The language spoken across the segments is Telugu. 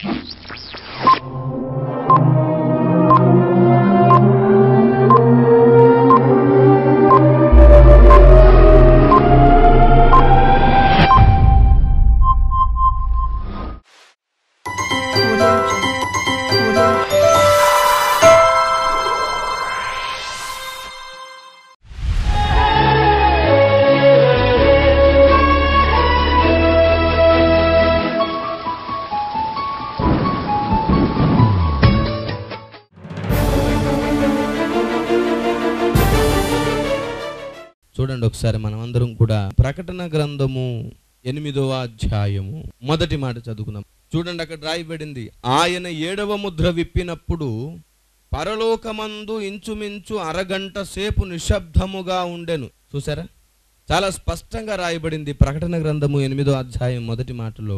చూడండి ఒకసారి మనం అందరం కూడా ప్రకటన గ్రంథము ఎనిమిదవ అధ్యాయము మొదటి మాట చదువుకుందాం చూడండి అక్కడ రాయబడింది ఆయన ఏడవ ముద్ర విప్పినప్పుడు పరలోకమందు ఇంచుమించు అరగంట సేపు నిశ్శబ్దముగా ఉండెను చూసారా చాలా స్పష్టంగా రాయబడింది ప్రకటన గ్రంథము ఎనిమిదో అధ్యాయం మొదటి మాటలో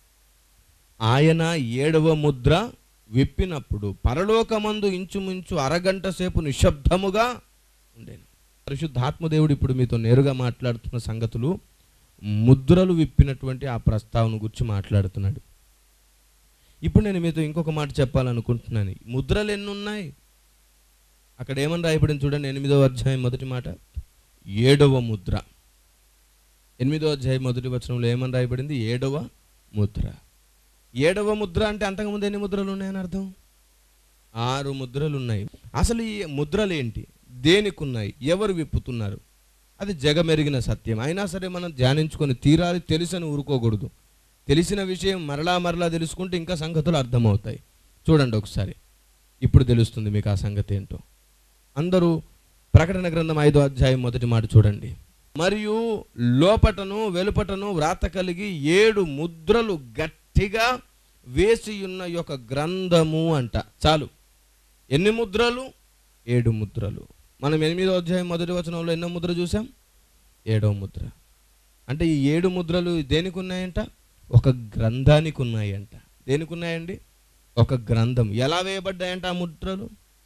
ఆయన ఏడవ ముద్ర విప్పినప్పుడు పరలోకమందు ఇంచుమించు అరగంట సేపు నిశ్శబ్దముగా ఉండేను పరిశుద్ధాత్మదేవుడు ఇప్పుడు మీతో నేరుగా మాట్లాడుతున్న సంగతులు ముద్రలు విప్పినటువంటి ఆ ప్రస్తావన గురించి మాట్లాడుతున్నాడు ఇప్పుడు నేను మీతో ఇంకొక మాట చెప్పాలనుకుంటున్నాను ముద్రలు ఎన్ని ఉన్నాయి అక్కడ ఏమని రాయబడింది చూడండి ఎనిమిదవ అధ్యాయం మొదటి మాట ఏడవ ముద్ర ఎనిమిదవ అధ్యాయం మొదటి వచనంలో ఏమని రాయబడింది ఏడవ ముద్ర ఏడవ ముద్ర అంటే అంతకుముందు ఎన్ని ముద్రలు ఉన్నాయని అర్థం ఆరు ముద్రలు ఉన్నాయి అసలు ఈ ముద్రలు ఏంటి దేనికి ఉన్నాయి ఎవరు విప్పుతున్నారు అది జగమెరిగిన సత్యం అయినా సరే మనం ధ్యానించుకొని తీరాలి తెలుసని ఊరుకోకూడదు తెలిసిన విషయం మరలా మరలా తెలుసుకుంటే ఇంకా సంగతులు అర్థమవుతాయి చూడండి ఒకసారి ఇప్పుడు తెలుస్తుంది మీకు ఆ సంగతి ఏంటో అందరూ ప్రకటన గ్రంథం ఐదో అధ్యాయం మొదటి మాట చూడండి మరియు లోపటను వెలుపటను వ్రాత కలిగి ఏడు ముద్రలు గట్టిగా వేసి ఉన్న యొక్క గ్రంథము అంట చాలు ఎన్ని ముద్రలు ఏడు ముద్రలు మనం ఎనిమిదో అధ్యాయం మొదటి వచనంలో ఎన్నో ముద్ర చూసాం ఏడవ ముద్ర అంటే ఈ ఏడు ముద్రలు దేనికి ఉన్నాయంట ఒక గ్రంథానికి ఉన్నాయంట దేనికి ఉన్నాయండి ఒక గ్రంథం ఎలా వేయబడ్డాయంట ఆ ముద్రలు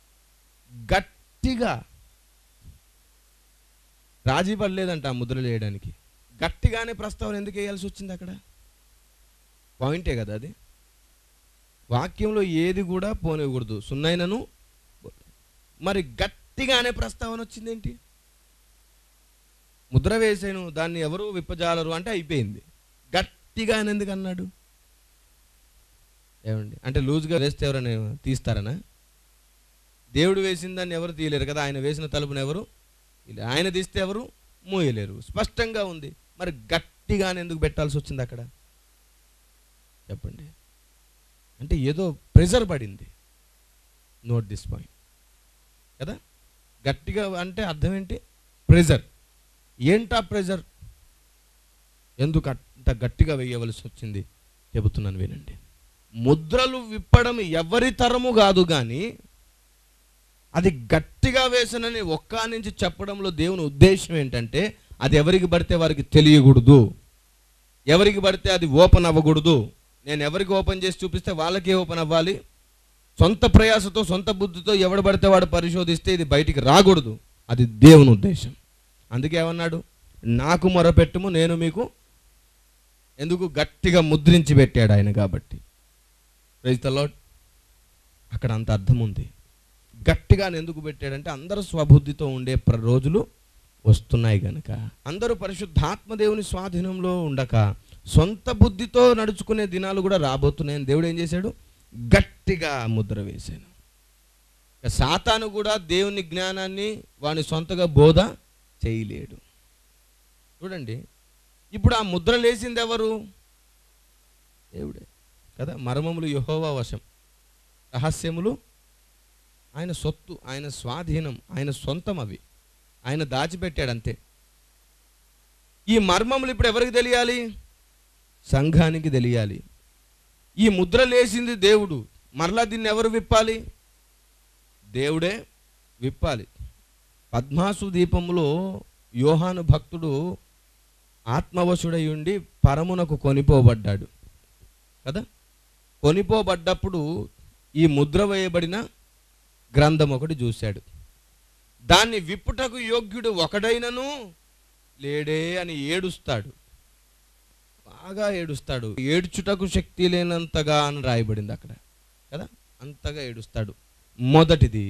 గట్టిగా రాజీ పడలేదంట ఆ ముద్రలు వేయడానికి గట్టిగానే ప్రస్తావన ఎందుకు వేయాల్సి వచ్చింది అక్కడ పాయింటే కదా అది వాక్యంలో ఏది కూడా పోనివ్వకూడదు సున్నైనను మరి గట్టిగానే ప్రస్తావన వచ్చిందేంటి ముద్ర వేసాను దాన్ని ఎవరు విప్పజాలరు అంటే అయిపోయింది గట్టిగా అని ఎందుకు అన్నాడు ఏమండి అంటే లూజ్గా వేస్తే ఎవరైనా తీస్తారనా దేవుడు వేసిన దాన్ని ఎవరు తీయలేరు కదా ఆయన వేసిన తలుపుని ఎవరు తీయలేరు. ఆయన తీస్తే ఎవరు మూయలేరు స్పష్టంగా ఉంది మరి గట్టిగానే ఎందుకు పెట్టాల్సి వచ్చింది అక్కడ చెప్పండి అంటే ఏదో ప్రెజర్ పడింది నోట్ దిస్ పాయింట్ కదా గట్టిగా అంటే అర్థం ఏంటి ప్రెజర్ ఏంటా ప్రెజర్ ఎందుకు అంత గట్టిగా వేయవలసి వచ్చింది చెబుతున్నాను వినండి ముద్రలు విప్పడం ఎవరి తరము కాదు కానీ అది గట్టిగా వేసనని ఒక్క నుంచి చెప్పడంలో దేవుని ఉద్దేశం ఏంటంటే అది ఎవరికి పడితే వారికి తెలియకూడదు ఎవరికి పడితే అది ఓపెన్ అవ్వకూడదు నేను ఎవరికి ఓపెన్ చేసి చూపిస్తే వాళ్ళకే ఓపెన్ అవ్వాలి సొంత ప్రయాసతో సొంత బుద్ధితో ఎవడు పడితే వాడు పరిశోధిస్తే ఇది బయటికి రాకూడదు అది దేవుని ఉద్దేశం అందుకే ఏమన్నాడు నాకు మొరపెట్టుము నేను మీకు ఎందుకు గట్టిగా ముద్రించి పెట్టాడు ఆయన కాబట్టి ప్రైజ్ ద లార్డ్ అక్కడ అంత అర్థం ఉంది గట్టిగా ఎందుకు పెట్టాడంటే అందరూ స్వబుద్ధితో ఉండే ప్ర రోజులు వస్తున్నాయి గనక అందరూ పరిశుద్ధాత్మ దేవుని స్వాధీనంలో ఉండక సొంత బుద్ధితో నడుచుకునే దినాలు కూడా రాబోతున్నాయని దేవుడు ఏం చేశాడు గట్టిగా ముద్ర వేశాను ఇక సాతాను కూడా దేవుని జ్ఞానాన్ని వాని సొంతగా బోధ చేయలేడు చూడండి ఇప్పుడు ఆ ముద్ర లేసింది ఎవరు దేవుడే కదా మర్మములు యహోవా వశం రహస్యములు ఆయన సొత్తు ఆయన స్వాధీనం ఆయన సొంతం అవి ఆయన దాచిపెట్టాడు అంతే ఈ మర్మములు ఇప్పుడు ఎవరికి తెలియాలి సంఘానికి తెలియాలి ఈ ముద్ర లేసింది దేవుడు మరలా దీన్ని ఎవరు విప్పాలి దేవుడే విప్పాలి పద్మాసు దీపములో యోహాను భక్తుడు ఆత్మవశుడై ఉండి పరమునకు కొనిపోబడ్డాడు కదా కొనిపోబడ్డప్పుడు ఈ ముద్ర వేయబడిన గ్రంథం ఒకటి చూశాడు దాన్ని విప్పుటకు యోగ్యుడు ఒకడైనను లేడే అని ఏడుస్తాడు బాగా ఏడుస్తాడు ఏడ్చుటకు శక్తి లేనంతగా అని రాయబడింది అక్కడ కదా అంతగా ఏడుస్తాడు మొదటిది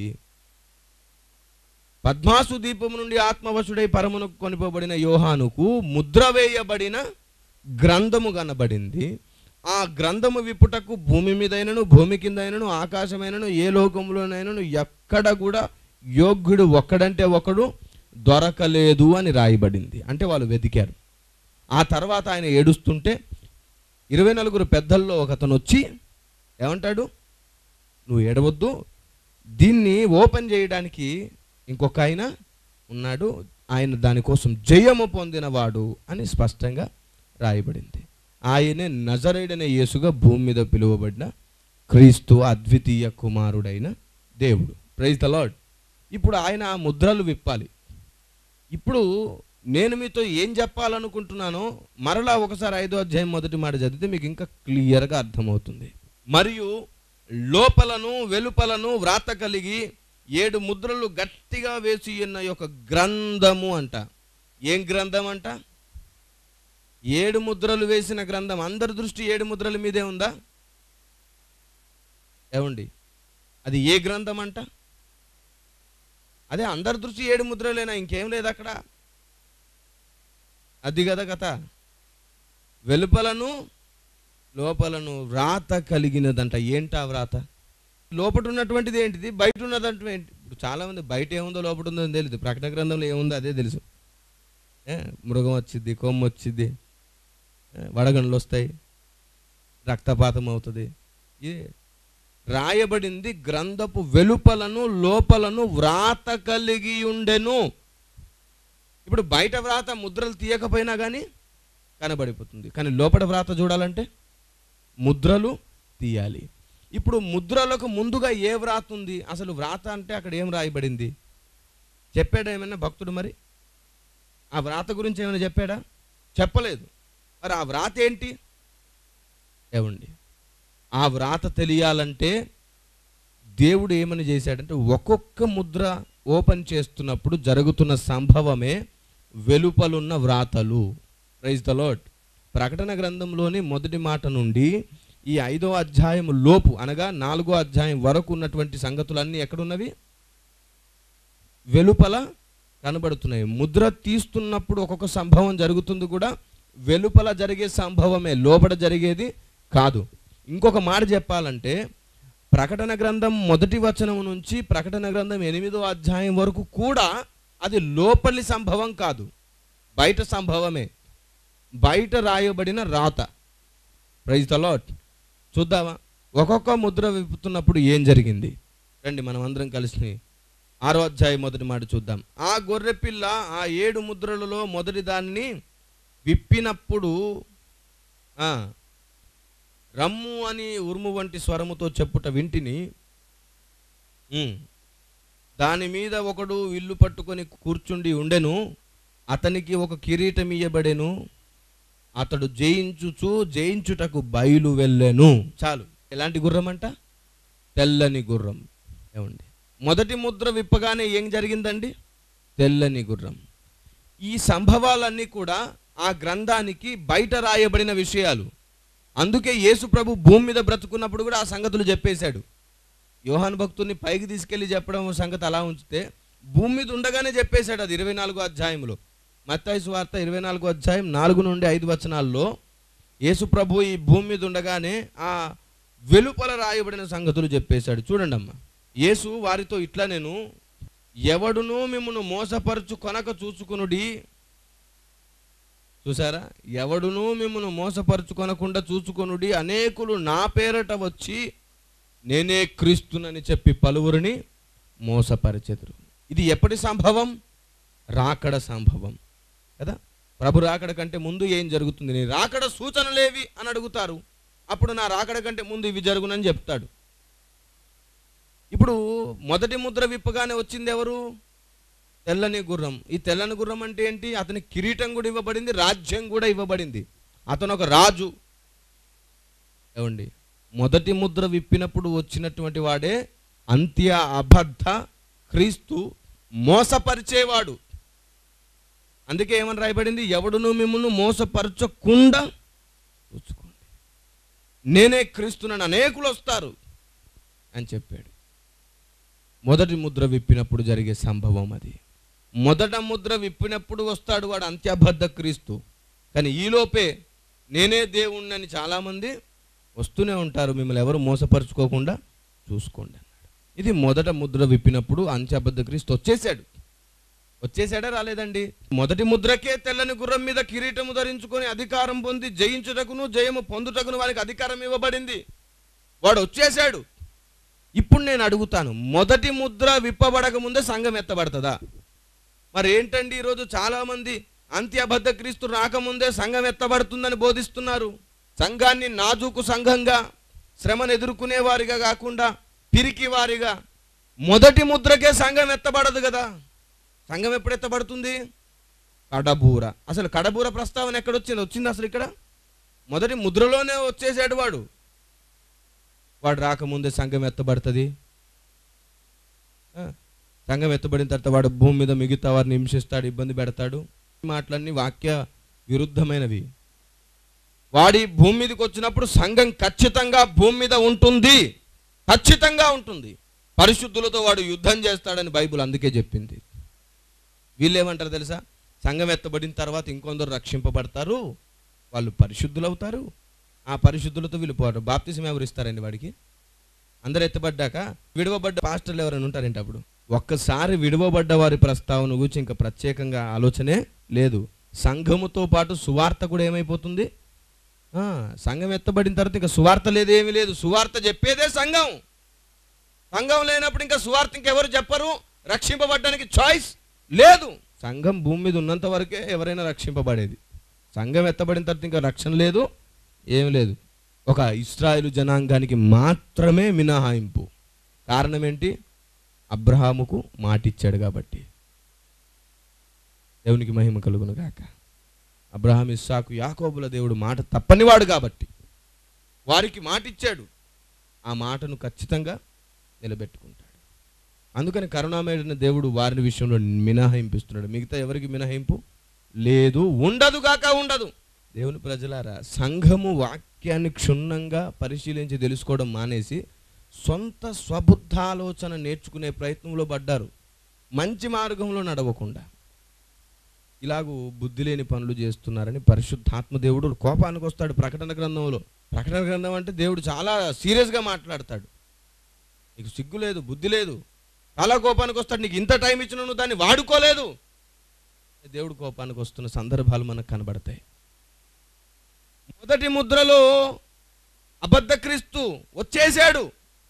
పద్మాసు దీపము నుండి ఆత్మవశుడై పరమునకు కొనిపోబడిన యోహానుకు ముద్ర వేయబడిన గ్రంథము కనబడింది ఆ గ్రంథము విప్పుటకు భూమి మీదైనను భూమి కిందైనను ఆకాశమైనను ఏ లోకంలోనైనను ఎక్కడ కూడా యోగ్యుడు ఒక్కడంటే ఒకడు దొరకలేదు అని రాయబడింది అంటే వాళ్ళు వెతికారు ఆ తర్వాత ఆయన ఏడుస్తుంటే ఇరవై నలుగురు పెద్దల్లో ఒకతను వచ్చి ఏమంటాడు నువ్వు ఏడవద్దు దీన్ని ఓపెన్ చేయడానికి ఇంకొక ఆయన ఉన్నాడు ఆయన దానికోసం జయము పొందినవాడు అని స్పష్టంగా రాయబడింది ఆయనే నజరేడనే యేసుగా భూమి మీద పిలువబడిన క్రీస్తు అద్వితీయ కుమారుడైన దేవుడు ప్రైజ్ ద లార్డ్ ఇప్పుడు ఆయన ఆ ముద్రలు విప్పాలి ఇప్పుడు నేను మీతో ఏం చెప్పాలనుకుంటున్నానో మరలా ఒకసారి ఐదో అధ్యాయం మొదటి మాట చదివితే మీకు ఇంకా క్లియర్గా అర్థమవుతుంది మరియు లోపలను వెలుపలను వ్రాత కలిగి ఏడు ముద్రలు గట్టిగా వేసి ఉన్న యొక్క గ్రంథము అంట ఏం గ్రంథం అంట ఏడు ముద్రలు వేసిన గ్రంథం అందరి దృష్టి ఏడు ముద్రల మీదే ఉందా ఏమండి అది ఏ గ్రంథం అంట అదే అందరి దృష్టి ఏడు ముద్రలేనా ఇంకేం లేదు అక్కడ అది కదా కథ వెలుపలను లోపలను వ్రాత కలిగినదంట ఏంటా వ్రాత లోపట ఉన్నటువంటిది ఏంటిది బయట ఉన్నదంటే ఏంటి ఇప్పుడు చాలామంది బయట ఏముందో లోపల ఉందో అని తెలియదు ప్రకటన గ్రంథంలో ఏముందో అదే తెలుసు ఏ, మృగం వచ్చింది కొమ్ము వచ్చింది ఏ, వడగండ్లు వస్తాయి రక్తపాతం అవుతుంది ఏ రాయబడింది గ్రంథపు వెలుపలను లోపలను వ్రాత కలిగి ఉండెను ఇప్పుడు బయట వ్రాత ముద్రలు తీయకపోయినా కానీ కనబడిపోతుంది కానీ లోపల వ్రాత చూడాలంటే ముద్రలు తీయాలి ఇప్పుడు ముద్రలకు ముందుగా ఏ వ్రాత ఉంది అసలు వ్రాత అంటే అక్కడ ఏం రాయబడింది చెప్పాడా ఏమైనా భక్తుడు మరి ఆ వ్రాత గురించి ఏమైనా చెప్పాడా చెప్పలేదు మరి ఆ వ్రాత ఏంటి ఏమండి ఆ వ్రాత తెలియాలంటే దేవుడు ఏమని చేశాడంటే ఒక్కొక్క ముద్ర ఓపెన్ చేస్తున్నప్పుడు జరుగుతున్న సంభవమే వెలుపలున్న వ్రాతలు ప్రైజ్ ద లాడ్ ప్రకటన గ్రంథంలోని మొదటి మాట నుండి ఈ ఐదో అధ్యాయం లోపు అనగా నాలుగో అధ్యాయం వరకు ఉన్నటువంటి సంగతులన్నీ ఎక్కడున్నవి వెలుపల కనబడుతున్నాయి ముద్ర తీస్తున్నప్పుడు ఒక్కొక్క సంభవం జరుగుతుంది కూడా వెలుపల జరిగే సంభవమే లోపల జరిగేది కాదు ఇంకొక మాట చెప్పాలంటే ప్రకటన గ్రంథం మొదటి వచనం నుంచి ప్రకటన గ్రంథం ఎనిమిదో అధ్యాయం వరకు కూడా అది లోపలి సంభవం కాదు బయట సంభవమే బయట రాయబడిన రాత ప్రైజ్ ద లాట్ చూద్దామా ఒక్కొక్క ముద్ర విప్పుతున్నప్పుడు ఏం జరిగింది రండి మనం అందరం కలిసి ఆరో అధ్యాయం మొదటి మాట చూద్దాం ఆ గొర్రెపిల్ల ఆ ఏడు ముద్రలలో మొదటి దాన్ని విప్పినప్పుడు ఆ, రమ్ము అని ఉరుము వంటి స్వరముతో చెప్పుట వింటిని ఉమ్, దాని మీద ఒకడు ఇల్లు పట్టుకొని కూర్చుండి ఉండెను అతనికి ఒక కిరీటం ఇయ్యబడెను అతడు జయించుచు జయించుటకు బయలు వెళ్ళెను చాలు ఎలాంటి గుర్రం అంట తెల్లని గుర్రం ఏమండి మొదటి ముద్ర విప్పగానే ఏం జరిగిందండి తెల్లని గుర్రం ఈ సంభవాలన్నీ కూడా ఆ గ్రంథానికి బయట రాయబడిన విషయాలు అందుకే యేసు ప్రభు భూమి మీద బ్రతుకున్నప్పుడు కూడా ఆ సంగతులు చెప్పేశాడు యోహాన్ భక్తుని పైకి తీసుకెళ్లి చెప్పడం సంగతి అలా ఉంచితే భూమి మీద ఉండగానే చెప్పేశాడు అది ఇరవై నాలుగో అధ్యాయంలో మత్తాయి వార్త ఇరవై నాలుగో అధ్యాయం నాలుగు నుండి ఐదు వచనాల్లో యేసు ప్రభు ఈ భూమి మీద ఉండగానే ఆ వెలుపల రాయబడిన సంగతులు చెప్పేశాడు చూడండి అమ్మా యేసు వారితో ఇట్లా నేను ఎవడునూ మిమ్మను మోసపరచు కొనక చూచుకునుడి చూసారా ఎవడునూ మిమ్మను మోసపరుచుకొనకుండా చూచుకొనుడి అనేకులు నా పేరట వచ్చి నేనే క్రీస్తునని చెప్పి పలువురిని మోసపరిచెదురు ఇది ఎప్పటి సంభవం రాకడ సంభవం కదా ప్రభు రాకడ కంటే ముందు ఏం జరుగుతుంది నీ రాకడ సూచనలేవి అని అడుగుతారు అప్పుడు నా రాకడ కంటే ముందు ఇవి జరుగునని చెప్తాడు ఇప్పుడు మొదటి ముద్ర విప్పగానే వచ్చింది ఎవరు తెల్లని గుర్రం ఈ తెల్లని గుర్రం అంటే ఏంటి అతని కిరీటం కూడా ఇవ్వబడింది రాజ్యం కూడా ఇవ్వబడింది అతను ఒక రాజు ఏమండి మొదటి ముద్ర విప్పినప్పుడు వచ్చినటువంటి వాడే అంత్య అబద్ధ క్రీస్తు మోసపరిచేవాడు అందుకే ఏమని రాయబడింది ఎవడును మిమ్మల్ని మోసపరచకుండా చూసుకోండి నేనే క్రీస్తునని అనేకులు వస్తారు అని చెప్పాడు మొదటి ముద్ర విప్పినప్పుడు జరిగే సంభవం అది మొదట ముద్ర విప్పినప్పుడు వస్తాడు వాడు అంత్యబద్ధ క్రీస్తు కానీ ఈలోపే నేనే దేవుణ్ణని చాలామంది వస్తూనే ఉంటారు మిమ్మల్ని ఎవరు మోసపరుచుకోకుండా చూసుకోండి అన్నాడు ఇది మొదట ముద్ర విప్పినప్పుడు అంత్యబద్ధ క్రీస్తు వచ్చేసాడు వచ్చేసాడా రాలేదండి మొదటి ముద్రకే తెల్లని గుర్రం మీద కిరీటము ధరించుకొని అధికారం పొంది జయించుటకును జయము పొందుటకును వారికి అధికారం ఇవ్వబడింది వాడు వచ్చేసాడు ఇప్పుడు నేను అడుగుతాను మొదటి ముద్ర విప్పబడక ముందే సంఘం ఎత్తబడుతుందా మరి ఏంటండి ఈరోజు చాలామంది అంత్యబద్ధ క్రీస్తు రాకముందే సంఘం ఎత్తబడుతుందని బోధిస్తున్నారు సంఘాన్ని నాజూకు సంఘంగా శ్రమను ఎదుర్కొనే వారిగా కాకుండా పిరికి వారిగా మొదటి ముద్రకే సంఘం ఎత్తబడదు కదా సంఘం ఎప్పుడు ఎత్తబడుతుంది కడబూర అసలు కడబూర ప్రస్తావన ఎక్కడొచ్చింది వచ్చింది అసలు ఇక్కడ మొదటి ముద్రలోనే వచ్చేసాడు వాడు వాడు రాకముందే సంఘం ఎత్తబడుతుంది ఆ, సంఘం ఎత్తబడిన తర్వాత వాడు భూమి మీద మిగతా వారిని హింసిస్తాడు ఇబ్బంది పెడతాడు ఈ మాటలన్నీ వాక్య విరుద్ధమైనవి వాడి భూమి మీదకి వచ్చినప్పుడు సంఘం ఖచ్చితంగా భూమి మీద ఉంటుంది ఖచ్చితంగా ఉంటుంది పరిశుద్ధులతో వాడు యుద్ధం చేస్తాడని బైబిల్ అందుకే చెప్పింది వీళ్ళు ఏమంటారు తెలుసా సంఘం ఎత్తబడిన తర్వాత ఇంకొందరు రక్షింపబడతారు వాళ్ళు పరిశుద్ధులు అవుతారు ఆ పరిశుద్ధులతో వీళ్ళు పోరు బాప్తిసం ఎవరు ఇస్తారండి వాడికి అందరు ఎత్తబడ్డాక విడవబడ్డ పాస్టర్లు ఎవరైనా ఉంటారంటే అప్పుడు ఒక్కసారి విడవబడ్డ వారి ప్రస్తావన గురించి ఇంకా ప్రత్యేకంగా ఆలోచనే లేదు సంఘముతో పాటు సువార్త కూడా ఏమైపోతుంది ఆ, సంఘం ఎత్తబడిన తర్వాత ఇంకా సువార్త లేదు ఏమీ లేదు సువార్త చెప్పేదే సంఘం సంఘం లేనప్పుడు ఇంకా సువార్త ఇంకెవరు చెప్పరు రక్షింపబడడానికి చాయిస్ లేదు సంఘం భూమి మీద ఉన్నంత వరకే ఎవరైనా రక్షింపబడేది సంఘం ఎత్తబడిన తర్వాత ఇంకా రక్షణ లేదు ఏం లేదు ఒక ఇస్రాయేలు జనాంగానికి మాత్రమే మినహాయింపు కారణం ఏంటి అబ్రహాముకు మాటిచ్చాడు కాబట్టి దేవునికి మహిమ కలుగును గాక అబ్రహాం ఇస్సాకు యాకోబుల దేవుడు మాట తప్పనివాడు కాబట్టి వారికి మాటిచ్చాడు ఆ మాటను ఖచ్చితంగా నిలబెట్టుకుంటాడు అందుకని కరుణామయుడైన దేవుడు వారిని విషయంలో మినహాయింపిస్తున్నాడు మిగతా ఎవరికి మినహాయింపు లేదు ఉండదు గాక ఉండదు దేవుని ప్రజలారా సంఘము వాక్యాన్ని క్షుణ్ణంగా పరిశీలించి తెలుసుకోవడం మానేసి సొంత స్వబుద్ధాలోచన నేర్చుకునే ప్రయత్నంలో పడ్డారు మంచి మార్గంలో నడవకుండా ఇలాగూ బుద్ధి లేని పనులు చేస్తున్నారని పరిశుద్ధాత్మ దేవుడు కోపానికి వస్తాడు ప్రకటన గ్రంథంలో ప్రకటన గ్రంథం అంటే దేవుడు చాలా సీరియస్గా మాట్లాడతాడు నీకు సిగ్గు లేదు బుద్ధి లేదు చాలా కోపానికి వస్తాడు నీకు ఇంత టైం ఇచ్చిన నువ్వు దాన్ని వాడుకోలేదు దేవుడు కోపానికి వస్తున్న సందర్భాలు మనకు కనబడతాయి మొదటి ముద్రలో అబద్ధ క్రీస్తు వచ్చేసాడు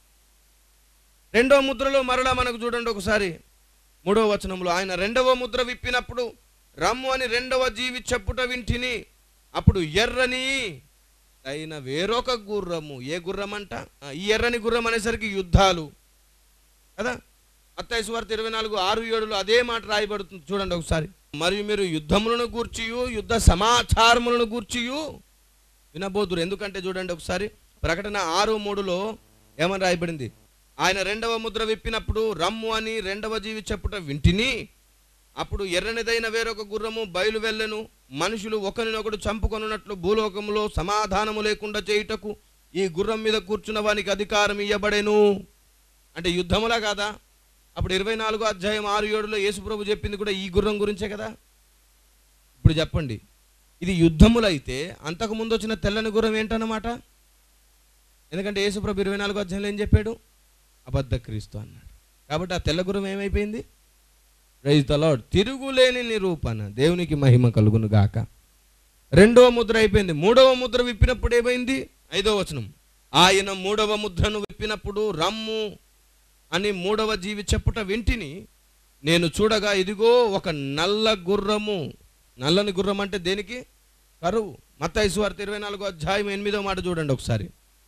రెండవ ముద్రలో మరలా మనకు చూడండి ఒకసారి మూడవ వచనంలో ఆయన రెండవ ముద్ర విప్పినప్పుడు రమ్ము అని రెండవ జీవి చెప్పుట వింటిని అప్పుడు ఎర్రని అయిన వేరొక గుర్రము ఏ గుర్రం అంట ఆ, ఈ ఎర్రని గుర్రం అనేసరికి యుద్ధాలు కదా అత్తయ్య సువార్త ఇరవై నాలుగు ఆరు ఏడులో అదే మాట రాయబడుతుంది చూడండి ఒకసారి మరియు మీరు యుద్ధములను గూర్చియు యుద్ధ సమాచారములను గూర్చియు వినబోదురు ఎందుకంటే చూడండి ఒకసారి ప్రకటన ఆరు మూడులో ఏమని రాయబడింది ఆయన రెండవ ముద్ర విప్పినప్పుడు రమ్ము అని రెండవ జీవి చెప్పుట వింటిని అప్పుడు ఎర్రనిదైన వేరొక గుర్రము బయలు వెళ్ళెను మనుషులు ఒకరినొకడు చంపుకొనున్నట్లు భూలోకములో సమాధానము లేకుండా చేయుటకు ఈ గుర్రం మీద కూర్చున్న వానికి అధికారం ఇయ్యబడెను అంటే యుద్ధములా కాదా అప్పుడు ఇరవై నాలుగో అధ్యాయం ఆరు ఏడులో యేసుప్రభు చెప్పింది కూడా ఈ గుర్రం గురించే కదా ఇప్పుడు చెప్పండి ఇది యుద్ధములైతే అంతకు ముందు వచ్చిన తెల్లని గుర్రం ఏంటన్నమాట ఎందుకంటే యేసుప్రభు ఇరవై నాలుగో అధ్యాయంలో ఏం చెప్పాడు అబద్ధ క్రీస్తు అన్నాడు కాబట్టి ఆ తెల్ల గుర్రం ఏమైపోయింది రైజ్ ద లార్డ్ తిరుగులేని నిరూపణ దేవునికి మహిమ కలుగును గాక రెండవ ముద్ర అయిపోయింది మూడవ ముద్ర విప్పినప్పుడు ఏమైంది ఐదవ వచనం ఆయన మూడవ ముద్రను విప్పినప్పుడు రమ్ము అని మూడవ జీవి చెప్పుట వింటిని నేను చూడగా ఇదిగో ఒక నల్ల గుర్రము నల్లని గుర్రం అంటే దేనికి కరువు మత్తయి సువార్త ఇరవై నాలుగో అధ్యాయం ఎనిమిదో మాట చూడండి ఒకసారి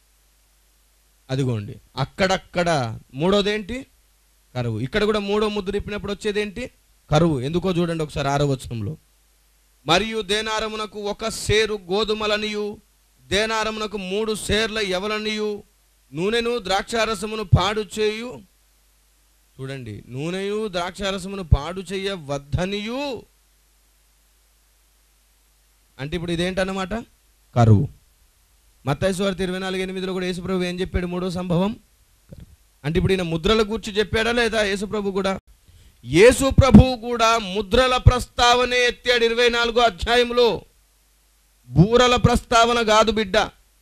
అదిగోండి అక్కడక్కడ మూడోదేంటి కరువు ఇక్కడ కూడా మూడో ముద్ర ఇప్పినప్పుడు వచ్చేదేంటి కరువు ఎందుకో చూడండి ఒకసారి ఆరో వచనంలో మరియు దేనారమునకు ఒక సేరు గోధుమలనియు దేనారమునకు మూడు సేర్ల ఎవలనియు నూనెను ద్రాక్షారసమును పాడు చేయు చూడండి నూనెయు ద్రాక్షారసమును పాడు చెయ్య వద్దనియు అంటే ఇప్పుడు ఇదేంటన్నమాట కరువు మత్తాయి వార్త ఇరవై నాలుగు ఎనిమిదిలో కూడా యేసుప్రభు ఏం చెప్పాడు మూడో సంభవం అంటే ఇప్పుడు ఈయన ముద్రల గూర్చి చెప్పాడా లేదా యేసుప్రభు కూడా యేసు ప్రభు కూడా ముద్రల ప్రస్తావనే ఎత్తాడు ఇరవై నాలుగో అధ్యాయంలో బూరల ప్రస్తావన కాదు బిడ్డ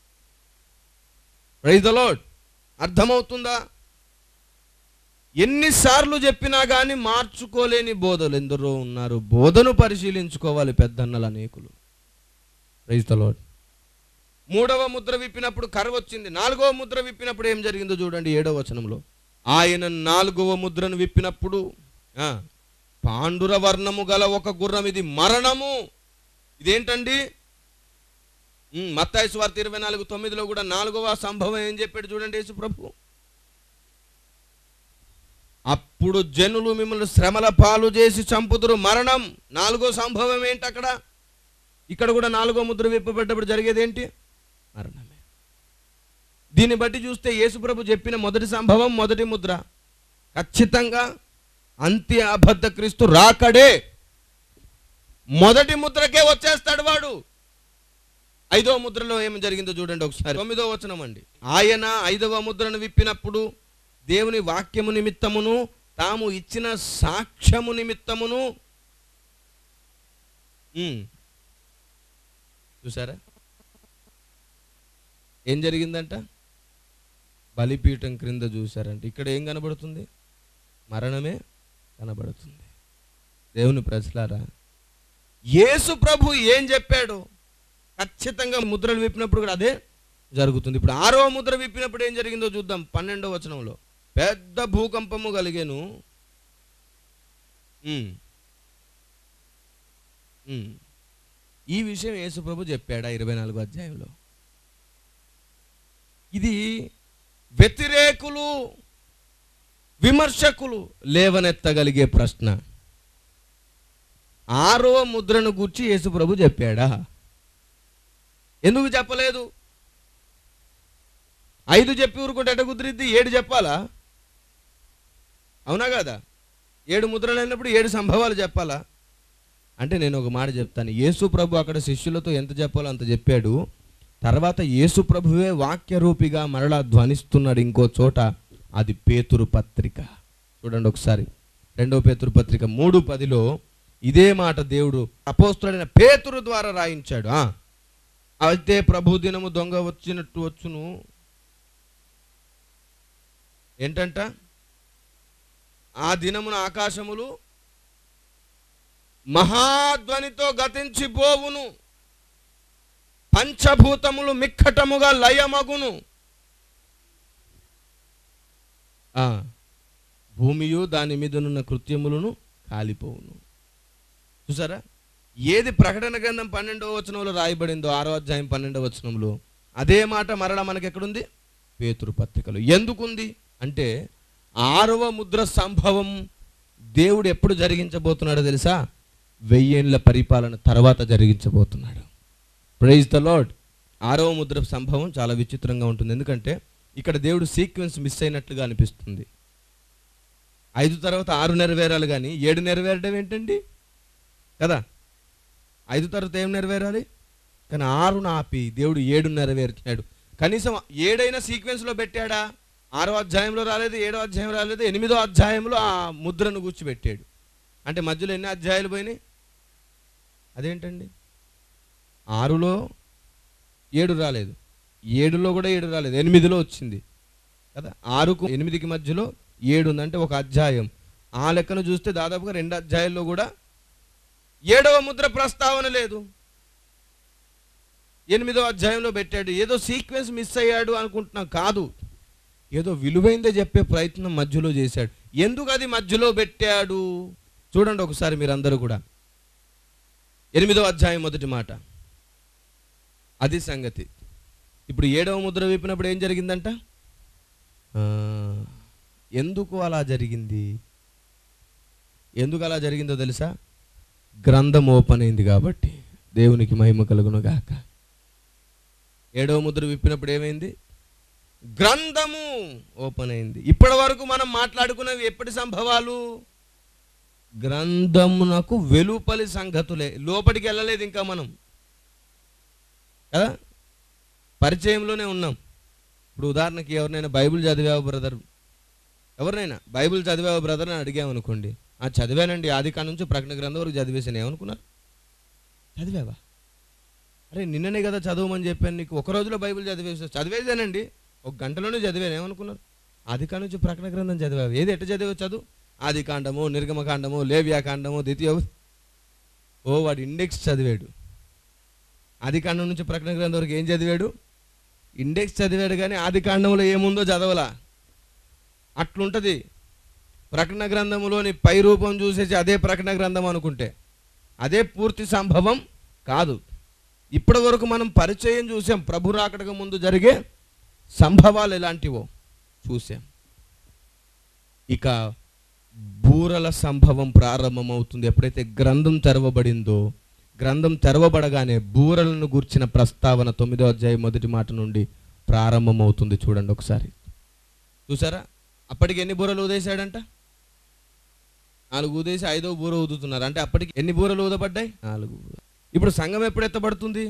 ప్రైజ్ ద లార్డ్ అర్థమవుతుందా ఎన్నిసార్లు చెప్పినా కానీ మార్చుకోలేని బోధలు ఎందరో ఉన్నారు బోధను పరిశీలించుకోవాలి పెద్దన్నల అనేకులు ప్రైజ్ ద లార్డ్ మూడవ ముద్ర విప్పినప్పుడు కర్ర వచ్చింది నాలుగవ ముద్ర విప్పినప్పుడు ఏం జరిగిందో చూడండి ఏడవ వచనంలో ఆయన నాలుగవ ముద్రను విప్పినప్పుడు ఆ, పాండుర వర్ణము గల ఒక గుర్రం ఇది మరణము ఇదేంటండి ఉమ్, మత్తాయి స్వార్థ ఇరవై నాలుగు తొమ్మిదిలో కూడా నాలుగవ సంభవం ఏం చెప్పాడు చూడండి యేసు ప్రభు అప్పుడు జనులు మిమ్మల్ని శ్రమల పాలు చేసి చంపుదురు మరణం నాలుగో సంభవం ఏంటి అక్కడ ఇక్కడ కూడా నాలుగో ముద్ర విప్పబడ్డప్పుడు జరిగేది ఏంటి మరణమే దీన్ని బట్టి చూస్తే యేసుప్రభు చెప్పిన మొదటి సంభవం మొదటి ముద్ర ఖచ్చితంగా అంత్య అబద్ధ క్రీస్తు రాకడే మొదటి ముద్రకే వచ్చేస్తాడు వాడు ఐదవ ముద్రలో ఏమి జరిగిందో చూడండి ఒకసారి తొమ్మిదో వచనం అండి ఆయన ఐదవ ముద్రను విప్పినప్పుడు దేవుని వాక్యము నిమిత్తమును తాము ఇచ్చిన సాక్ష్యము నిమిత్తమును ఉమ్. చూసారా ఏం జరిగిందంట బలిపీఠం క్రింద చూసారంట ఇక్కడ ఏం కనబడుతుంది మరణమే కనబడుతుంది దేవుని ప్రజలారా యేసు ప్రభు ఏం చెప్పాడు ఖచ్చితంగా ముద్రలు విప్పినప్పుడు కూడా అదే జరుగుతుంది ఇప్పుడు ఆరో ముద్ర విప్పినప్పుడు ఏం జరిగిందో చూద్దాం పన్నెండో వచనంలో పెద్ద భూకంపము కలిగేను ఉమ్. ఉమ్. ఈ విషయం యేసు ప్రభు చెప్పాడా ఇరవై నాలుగో అధ్యాయంలో ఇది వ్యతిరేకులు విమర్శకులు లేవనెత్తగలిగే ప్రశ్న ఆరో ముద్రను గూర్చి యేసు ప్రభు చెప్పాడా ఎందుకు చెప్పలేదు ఐదు చెప్పి ఊరుకుంటే ఎట కుదిరిద్ది ఏడు చెప్పాలా అవునా కదా ఏడు ముద్రలు అయినప్పుడు ఏడు సంభవాలు చెప్పాలా అంటే నేను ఒక మాట చెప్తాను యేసు ప్రభు అక్కడ శిష్యులతో ఎంత చెప్పాలో అంత చెప్పాడు తర్వాత యేసు ప్రభువే వాక్యరూపిగా మరలా ధ్వనిస్తున్నాడు ఇంకో చోట అది పేతురు పత్రిక చూడండి ఒకసారి రెండో పేతురు పత్రిక మూడు పదిలో ఇదే మాట దేవుడు అపోస్తుడైన పేతురు ద్వారా రాయించాడు ఆ. అయితే ప్రభు దినము దొంగ వచ్చినట్టు వచ్చును ఏంటంట ఆ దినమున ఆకాశములు మహాధ్వనితో గతించిపోవును పంచభూతములు మిక్కటముగా లయమగును ఆ, భూమియు దాని మీదనున్న కృత్యములను కాలిపోవును చూసారా ఏది ప్రకటన గ్రంథం పన్నెండవ వచనంలో రాయబడిందో ఆరో అధ్యాయం పన్నెండవ వచనంలో అదే మాట మరలా మనకి ఎక్కడుంది పేతురు పత్రికలు ఎందుకుంది అంటే ఆరవ ముద్ర సంభవం దేవుడు ఎప్పుడు జరిగించబోతున్నాడో తెలుసా వెయ్యేండ్ల పరిపాలన తర్వాత జరిగించబోతున్నాడు ప్రైజ్ ద లార్డ్ ఆరవ ముద్ర సంభవం చాలా విచిత్రంగా ఉంటుంది ఎందుకంటే ఇక్కడ దేవుడు సీక్వెన్స్ మిస్ అయినట్లుగా అనిపిస్తుంది ఐదు తర్వాత ఆరు నెరవేరాలి కానీ ఏడు నెరవేరడం ఏంటండి కదా ఐదు తర్వాత ఏం నెరవేరాలి కానీ ఆరును ఆపి దేవుడు ఏడు నెరవేర్చాడు కనీసం ఏడైనా సీక్వెన్స్లో పెట్టాడా ఆరో అధ్యాయంలో రాలేదు ఏడో అధ్యాయం రాలేదు ఎనిమిదో అధ్యాయంలో ఆ ముద్రను కూర్చోబెట్టాడు అంటే మధ్యలో ఎన్ని అధ్యాయాలు పోయినాయి అదేంటండి ఆరులో ఏడు రాలేదు ఏడులో కూడా ఏడు రాలేదు ఎనిమిదిలో వచ్చింది కదా ఆరుకు ఎనిమిదికి మధ్యలో ఏడు ఉందంటే ఒక అధ్యాయం ఆ లెక్కను చూస్తే దాదాపుగా రెండు అధ్యాయాల్లో కూడా ఏడవ ముద్ర ప్రస్తావన లేదు ఎనిమిదో అధ్యాయంలో పెట్టాడు ఏదో సీక్వెన్స్ మిస్ అయ్యాడు అనుకుంటున్నాం కాదు ఏదో విలువైందే చెప్పే ప్రయత్నం మధ్యలో చేశాడు ఎందుకు అది మధ్యలో పెట్టాడు చూడండి ఒకసారి మీరందరూ కూడా ఎనిమిదో అధ్యాయం మొదటి మాట అది సంగతి ఇప్పుడు ఏడవ ముద్ర విప్పినప్పుడు ఏం జరిగిందంట ఆ, ఎందుకు అలా జరిగింది ఎందుకు అలా జరిగిందో తెలుసా గ్రంథం ఓపెన్ అయింది కాబట్టి దేవునికి మహిమ కలుగును గాక ఏడవ ముద్ర విప్పినప్పుడు ఏమైంది గ్రంథము ఓపెన్ అయింది ఇప్పటి వరకు మనం మాట్లాడుకున్నవి ఎప్పటి సంభవాలు గ్రంథమునకు వెలుపలి సంగతులే లోపలికి వెళ్ళలేదు ఇంకా మనం కదా పరిచయంలోనే ఉన్నాం ఇప్పుడు ఉదాహరణకి ఎవరినైనా బైబిల్ చదివావు బ్రదర్ ఎవరినైనా బైబిల్ చదివావు బ్రదర్ అని అడిగామనుకోండి ఆ చదివానండి ఆది కాడ నుంచి ప్రకటన గ్రంథం వరకు చదివేసాను ఏమనుకున్నారు చదివావా అరే నిన్ననే కదా చదవమని చెప్పాను నీకు ఒక రోజులో బైబిల్ చదివేసా చదివేసానండి ఒక గంటలోనే చదివాను ఏమనుకున్నారు ఆది కాడ నుంచి ప్రకటన గ్రంథం చదివావు ఏది ఎట్ట చదివావు చదువు ఆది కాండము నిర్గమకాండము లేవ్యాకాండము ద్వితీయ ఓ వాడు ఇండెక్స్ చదివాడు ఆది కాండం నుంచి ప్రకటన గ్రంథం వరకు ఏం చదివాడు ఇండెక్స్ చదివాడు కానీ ఆది కాండంలో ఏముందో చదవలా అట్లుంటుంది ప్రకటన గ్రంథములోని పై రూపం చూసేసి అదే ప్రకటన గ్రంథం అనుకుంటే అదే పూర్తి సంభవం కాదు ఇప్పటి వరకు మనం పరిచయం చూసాం ప్రభు రాకడకు ముందు జరిగే సంభవాలు ఎలాంటివో చూసాం ఇక బూరల సంభవం ప్రారంభమవుతుంది ఎప్పుడైతే గ్రంథం తెరవబడిందో గ్రంథం తెరవబడగానే బూరలను గూర్చిన ప్రస్తావన తొమ్మిదో అధ్యాయం మొదటి మాట నుండి ప్రారంభమవుతుంది చూడండి ఒకసారి చూసారా అప్పటికి ఎన్ని బూరలు ఊదేశాడంట నాలుగు ఊదేసి ఐదో బూర ఊదుతున్నారు అంటే అప్పటికి ఎన్ని బూరలు ఊదపడ్డాయి నాలుగు బూర ఇప్పుడు సంఘం ఎప్పుడు ఎత్తబడుతుంది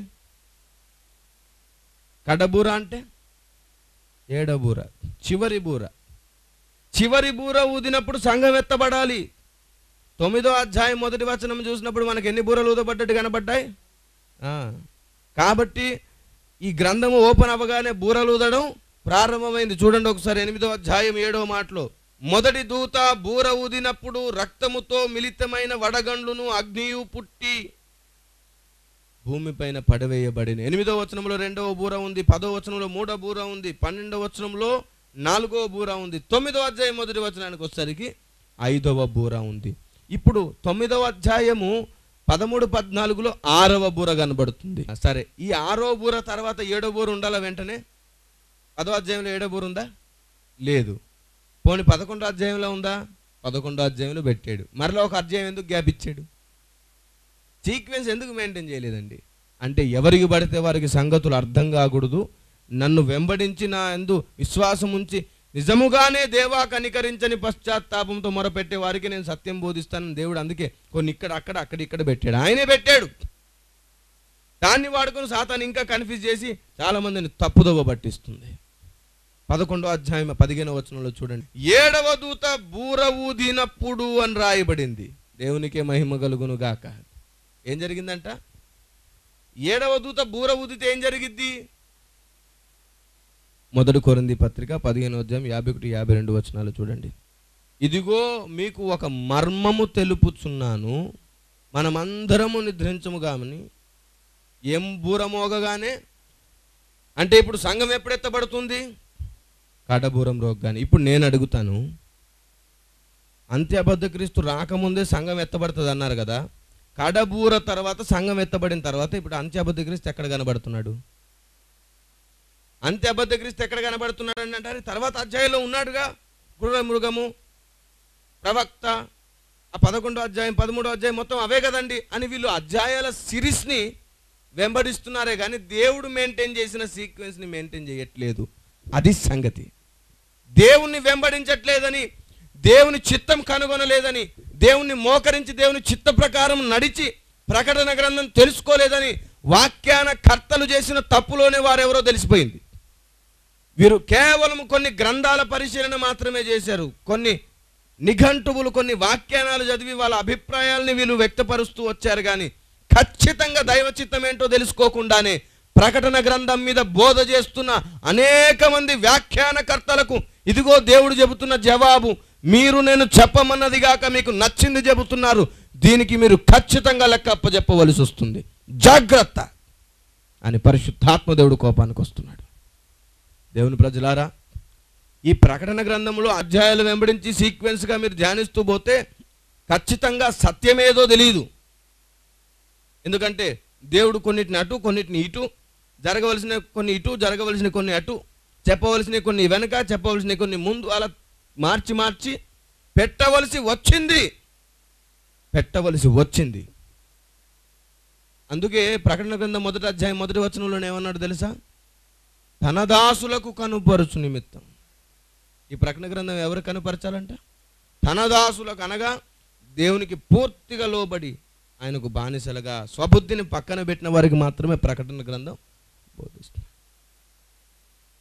కడబూర అంటే ఏడో బూర చివరి బూర చివరి బూర ఊదినప్పుడు సంఘం ఎత్తబడాలి తొమ్మిదో అధ్యాయం మొదటి వచనం చూసినప్పుడు మనకి ఎన్ని బూరలు ఊదపడ్డట్టు కనబడ్డాయి ఆ, కాబట్టి ఈ గ్రంథము ఓపెన్ అవ్వగానే బూరలు ఊదడం ప్రారంభమైంది చూడండి ఒకసారి ఎనిమిదో అధ్యాయం ఏడో మాటలో మొదటి దూత బూర ఊదినప్పుడు రక్తముతో మిళితమైన వడగండ్లును అగ్నియు పుట్టి భూమిపైన పడవేయబడిన ఎనిమిదో వచనంలో రెండవ బూర ఉంది పదో వచనంలో మూడో బూర ఉంది పన్నెండవ వచనంలో నాలుగో బూర ఉంది తొమ్మిదో అధ్యాయం మొదటి వచనానికి వచ్చేసరికి ఐదవ బూర ఉంది ఇప్పుడు తొమ్మిదవ అధ్యాయము పదమూడు పద్నాలుగులో ఆరవ బూర కనబడుతుంది సరే ఈ ఆరో బూర తర్వాత ఏడో బూర ఉండాలా వెంటనే పదో అధ్యాయంలో ఏడో బూర ఉందా లేదు పోనీ పదకొండో అధ్యాయంలో ఉందా పదకొండో అధ్యాయంలో పెట్టాడు మరలా ఒక అధ్యాయం ఎందుకు గ్యాప్ ఇచ్చాడు సీక్వెన్స్ ఎందుకు మెయింటైన్ చేయలేదండి అంటే ఎవరికి పడితే వారికి సంగతులు అర్థం కాకూడదు నన్ను వెంబడించి నా ఎందు విశ్వాసం ఉంచి నిజముగానే దేవా కనికరించని పశ్చాత్తాపంతో మొరపెట్టే వారికి నేను సత్యం బోధిస్తానని దేవుడు అందుకే కొన్ని ఇక్కడ అక్కడ అక్కడ ఇక్కడ పెట్టాడు ఆయనే పెట్టాడు దాన్ని వాడుకొని సాతాను ఇంకా కన్ఫ్యూజ్ చేసి చాలా మందిని తప్పుదోవ పట్టిస్తుంది పదకొండో అధ్యాయం పదిహేనవ వచనంలో చూడండి ఏడవ దూత బూర ఊదినప్పుడు అని రాయబడింది దేవునికే మహిమ కలుగును గాక ఏం జరిగిందంట ఏడవ దూత బూర ఊదితే ఏం జరిగిద్ది మొదటి కొరింది పత్రిక పదిహేను అధ్యాయం యాభై ఒకటి యాభై రెండు వచనాలు చూడండి ఇదిగో మీకు ఒక మర్మము తెలుపుచున్నాను మనమందరము నిద్రించము కామని ఏం బూర మోగగానే అంటే ఇప్పుడు సంఘం ఎప్పుడు ఎత్తబడుతుంది కడబూరం రోగాని ఇప్పుడు నేను అడుగుతాను అంత్యబద్ధ క్రీస్తు రాకముందే సంఘం ఎత్తబడుతుంది అన్నారు కదా కడబూర తర్వాత సంఘం ఎత్తబడిన తర్వాత ఇప్పుడు అంత్యబద్ధ క్రీస్తు ఎక్కడ కనబడుతున్నాడు అంత్యబద్ధ క్రీస్తు ఎక్కడ కనబడుతున్నాడు అని అంటారు తర్వాత అధ్యాయంలో ఉన్నాడుగా క్రూర మృగము ప్రవక్త ఆ పదకొండో అధ్యాయం పదమూడో అధ్యాయం మొత్తం అవే కదండి అని వీళ్ళు అధ్యాయాల సిరీస్ని వెంబడిస్తున్నారే కానీ దేవుడు మెయింటైన్ చేసిన సీక్వెన్స్ని మెయింటైన్ చేయట్లేదు అది సంగతి దేవుణ్ణి వెంబడించట్లేదని దేవుని చిత్తం కనుగొనలేదని దేవుణ్ణి మోకరించి దేవుని చిత్త ప్రకారం నడిచి ప్రకటన గ్రంథం తెలుసుకోలేదని వాక్యాన కర్తలు చేసిన తప్పులోనే వారెవరో తెలిసిపోయింది వీరు కేవలం కొన్ని గ్రంథాల పరిశీలన మాత్రమే చేశారు కొన్ని నిఘంటువులు కొన్ని వ్యాఖ్యానాలు చదివి వాళ్ళ అభిప్రాయాల్ని వీళ్ళు వ్యక్తపరుస్తూ వచ్చారు కానీ ఖచ్చితంగా దైవ చిత్తం ఏంటో తెలుసుకోకుండానే ప్రకటన గ్రంథం మీద బోధ చేస్తున్న అనేక మంది వ్యాఖ్యానకర్తలకు ఇదిగో దేవుడు చెబుతున్న జవాబు మీరు నేను చెప్పమన్నది గాక మీకు నచ్చింది చెబుతున్నారు దీనికి మీరు ఖచ్చితంగా లెక్క అప్పచెప్పవలసి వస్తుంది జాగ్రత్త అని పరిశుద్ధాత్మ దేవుడు కోపానికి వస్తున్నాడు దేవుని ప్రజలారా ఈ ప్రకటన గ్రంథంలో అధ్యాయాలు వెంబడించి సీక్వెన్స్గా మీరు ధ్యానిస్తూ పోతే ఖచ్చితంగా సత్యమేదో తెలియదు ఎందుకంటే దేవుడు కొన్నిటిని అటు కొన్నిటిని ఇటు జరగవలసిన కొన్ని ఇటు జరగవలసిన కొన్ని అటు చెప్పవలసిన కొన్ని వెనక చెప్పవలసిన కొన్ని ముందు అలా మార్చి మార్చి పెట్టవలసి వచ్చింది పెట్టవలసి వచ్చింది అందుకే ప్రకటన గ్రంథం మొదటి అధ్యాయం మొదటి వచనంలో ఏమన్నాడు తెలుసా తన దాసులకు కనుపరుచు నిమిత్తం ఈ ప్రకటన గ్రంథం ఎవరు కనుపరచాలంట తన దాసులకు అనగా దేవునికి పూర్తిగా లోబడి ఆయనకు బానిసలుగా స్వబుద్ధిని పక్కన పెట్టిన వారికి మాత్రమే ప్రకటన గ్రంథం బోధిస్తుంది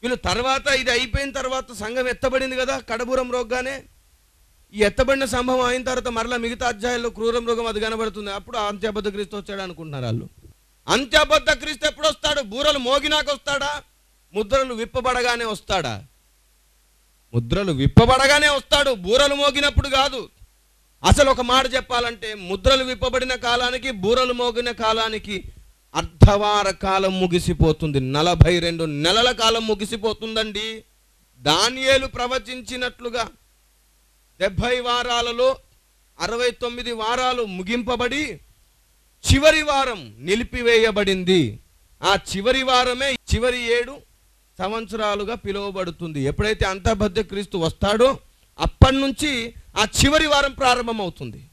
వీళ్ళు తర్వాత ఇది అయిపోయిన తర్వాత సంఘం ఎత్తబడింది కదా కడబూరం రోగ్గానే ఈ ఎత్తబడిన సంభవం అయిన తర్వాత మరలా మిగతా అధ్యాయాల్లో క్రూర మృగం అది కనబడుతుంది అప్పుడు అంత్యబద్ధ క్రీస్తు వచ్చాడు అనుకుంటున్నారు వాళ్ళు అంత్యబద్ధ క్రీస్తు ఎప్పుడు వస్తాడు బూరలు మోగినాక వస్తాడా ముద్రలు విప్పబడగానే వస్తాడా ముద్రలు విప్పబడగానే వస్తాడు బూరలు మోగినప్పుడు కాదు అసలు ఒక మాట చెప్పాలంటే ముద్రలు విప్పబడిన కాలానికి బూరలు మోగిన కాలానికి అర్ధవార కాలం ముగిసిపోతుంది నలభై రెండు నెలల కాలం ముగిసిపోతుందండి దానియేలు ప్రవచించినట్లుగా డెబ్భై వారాలలో అరవై తొమ్మిది వారాలు ముగింపబడి చివరి వారం నిలిపివేయబడింది ఆ చివరి వారమే చివరి ఏడు సంవత్సరాలుగా పిలువబడుతుంది ఎప్పుడైతే అంతర్బద్ధ క్రీస్తు వస్తాడో అప్పటి నుంచి ఆ చివరి వారం ప్రారంభమవుతుంది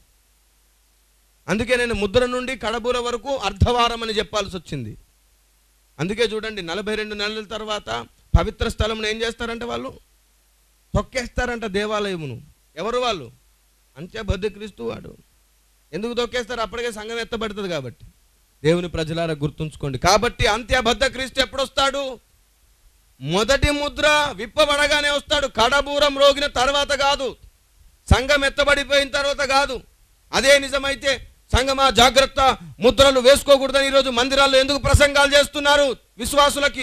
అందుకే నేను ముద్ర నుండి కడబూర వరకు అర్ధవారం అని చెప్పాల్సి వచ్చింది అందుకే చూడండి నలభై రెండు నెలల తర్వాత పవిత్ర స్థలంను ఏం చేస్తారంటే వాళ్ళు తొక్కేస్తారంట దేవాలయమును ఎవరు వాళ్ళు అంత్యబద్ధ క్రీస్తు వాడు ఎందుకు తొక్కేస్తారు అప్పటికే సంఘం ఎత్తబడుతుంది కాబట్టి దేవుని ప్రజలారా గుర్తుంచుకోండి కాబట్టి అంత్యబద్ధ క్రీస్తు ఎప్పుడు వస్తాడు మొదటి ముద్ర విప్పబడగానే వస్తాడు కడబూరం రోగిన తర్వాత కాదు సంఘం ఎత్తబడిపోయిన తర్వాత కాదు అదే నిజమైతే సంఘమా జాగ్రత్త ముద్రలు వేసుకోకూడదని ఈరోజు మందిరాల్లో ఎందుకు ప్రసంగాలు చేస్తున్నారు విశ్వాసులకి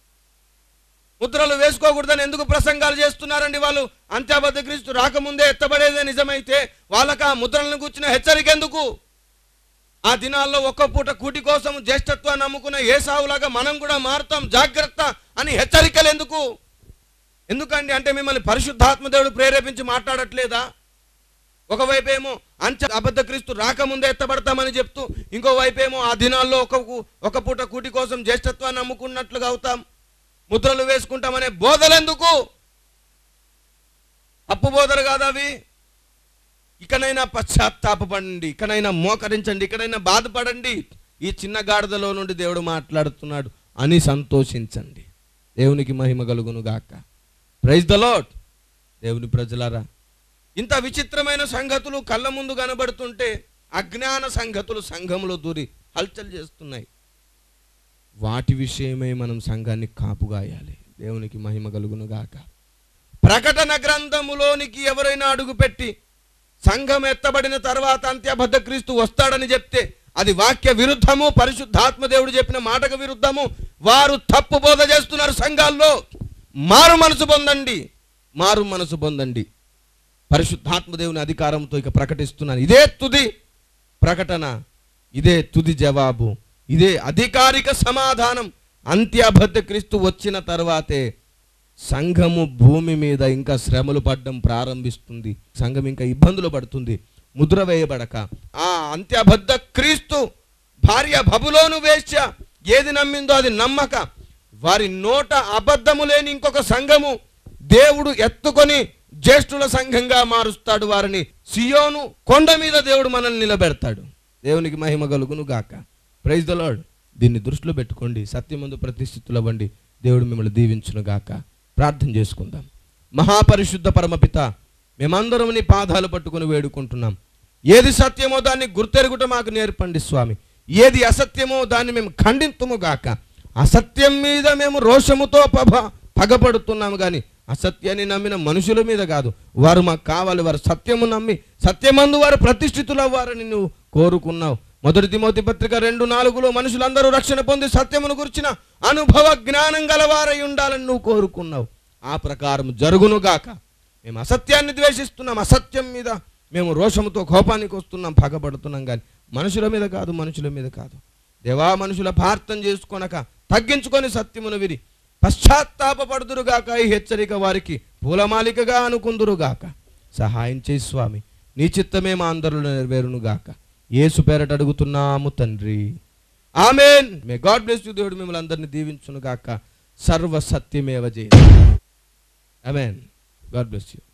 ముద్రలు వేసుకోకూడదని ఎందుకు ప్రసంగాలు చేస్తున్నారండి వాళ్ళు అంత్యాబద్ధ క్రీస్తు రాకముందే ఎత్తబడేదే నిజమైతే వాళ్ళకి ఆ ముద్రలను కూర్చున్న హెచ్చరిక ఎందుకు ఆ దినాల్లో ఒక్క పూట కూటి కోసం జ్యేష్ఠత్వాన్ని నమ్ముకున్న ఏసావులాగా మనం కూడా మారుతాం జాగ్రత్త అని హెచ్చరికలు ఎందుకు ఎందుకండి అంటే మిమ్మల్ని పరిశుద్ధాత్మ దేవుడు ప్రేరేపించి మాట్లాడట్లేదా ఒకవైపు ఏమో అంచె అబద్ధ క్రీస్తు రాకముందే ఎత్తబడతామని చెప్తూ ఇంకోవైపు ఏమో ఆ దినాల్లో ఒక ఒక పూట కూటి కోసం జ్యేష్ఠత్వాన్ని నమ్ముకున్నట్లుగా అవుతాం ముద్రలు వేసుకుంటామనే బోధలు ఎందుకు తప్పు బోధలు కాదు అవి ఇకనైనా పశ్చాత్తాపడండి ఇకనైనా మోకరించండి ఇకనైనా బాధపడండి ఈ చిన్న గాడిదలో నుండి దేవుడు మాట్లాడుతున్నాడు అని సంతోషించండి దేవునికి మహిమ కలుగును గాక ప్రైజ్ ద లాడ్ దేవుని ప్రజలారా ఇంత విచిత్రమైన సంగతులు కళ్ళ ముందు కనబడుతుంటే అజ్ఞాన సంగతులు సంఘంలో దూరి హల్చల్ చేస్తున్నాయి వాటి విషయమై మనం సంఘాన్ని కాపుగాయాలి దేవునికి మహిమ కలుగును గాక ప్రకటన గ్రంథములోనికి ఎవరైనా అడుగుపెట్టి సంఘం ఎత్తబడిన తర్వాత అంత్యబద్ధ క్రీస్తు వస్తాడని చెప్తే అది వాక్య విరుద్ధము పరిశుద్ధాత్మ దేవుడు చెప్పిన మాటకు విరుద్ధము వారు తప్పు బోధ చేస్తున్నారు సంఘాల్లో మారు మనసు పొందండి మారు మనసు పొందండి పరిశుద్ధాత్మ దేవుని అధికారంతో ఇక ప్రకటిస్తున్నాను ఇదే తుది ప్రకటన ఇదే తుది జవాబు ఇదే అధికారిక సమాధానం అంత్యబద్ధ క్రీస్తు వచ్చిన తర్వాతే సంఘము భూమి మీద ఇంకా శ్రమలు పడడం ప్రారంభిస్తుంది సంఘం ఇంకా ఇబ్బందులు పడుతుంది ముద్ర వేయబడక ఆ అంత్యబద్ధ క్రీస్తు భార్య బబులోను వేశ్య ఏది నమ్మిందో అది నమ్మక వారి నోట అబద్ధము లేని ఇంకొక సంఘము దేవుడు ఎత్తుకొని జ్యేష్ఠుల సంఘంగా మారుస్తాడు వారిని సియోను కొండ మీద దేవుడు మనల్ని నిలబెడతాడు దేవునికి మహిమ కలుగును గాక ప్రైజ్ ద లార్డ్ దీన్ని దృష్టిలో పెట్టుకోండి సత్యమందు ప్రతిష్ఠితులు అవ్వండి దేవుడు మిమ్మల్ని దీవించును గాక ప్రార్థన చేసుకుందాం మహాపరిశుద్ధ పరమపిత మేమందరం నీ పాదాలు పట్టుకుని వేడుకుంటున్నాం ఏది సత్యమో దాన్ని గుర్తెరుగుట మాకు నేర్పండి స్వామి ఏది అసత్యమో దాన్ని మేము ఖండింతుము గాక అసత్యం మీద మేము రోషముతో పభ పగపడుతున్నాము కానీ అసత్యాన్ని నమ్మిన మనుషుల మీద కాదు వారు మాకు కావాలి వారు సత్యము నమ్మి సత్యమందు వారు ప్రతిష్ఠితులు అవ్వారని నువ్వు కోరుకున్నావు మొదటి తిమోతి పత్రిక రెండు నాలుగులో మనుషులందరూ రక్షణ పొంది సత్యమును గురించిన అనుభవ జ్ఞానం గలవారై ఉండాలని నువ్వు కోరుకున్నావు ఆ ప్రకారం జరుగునుగాక మేము అసత్యాన్ని ద్వేషిస్తున్నాం అసత్యం మీద మేము రోషముతో కోపానికి వస్తున్నాం పగబడుతున్నాం కానీ మనుషుల మీద కాదు మనుషుల మీద కాదు దేవా మనుషుల ప్రార్థన చేసుకొనక తగ్గించుకొని సత్యమును విరి పశ్చాత్తాపడుదురుగాక ఈ హెచ్చరిక వారికి పూలమాలికగా అనుకుందురుగాక సహాయం చేయి స్వామి నీ చిత్తమే మా అందరిలో నెరవేరునుగాక యేసు పేరట అడుగుతున్నాము తండ్రి amen may God bless you దేవుడు మిమ్మల్ని అందరిని దీవించునుగాక సర్వ సత్యమేవ జయ ఆమెన్ గాడ్ బ్లెస్ యూ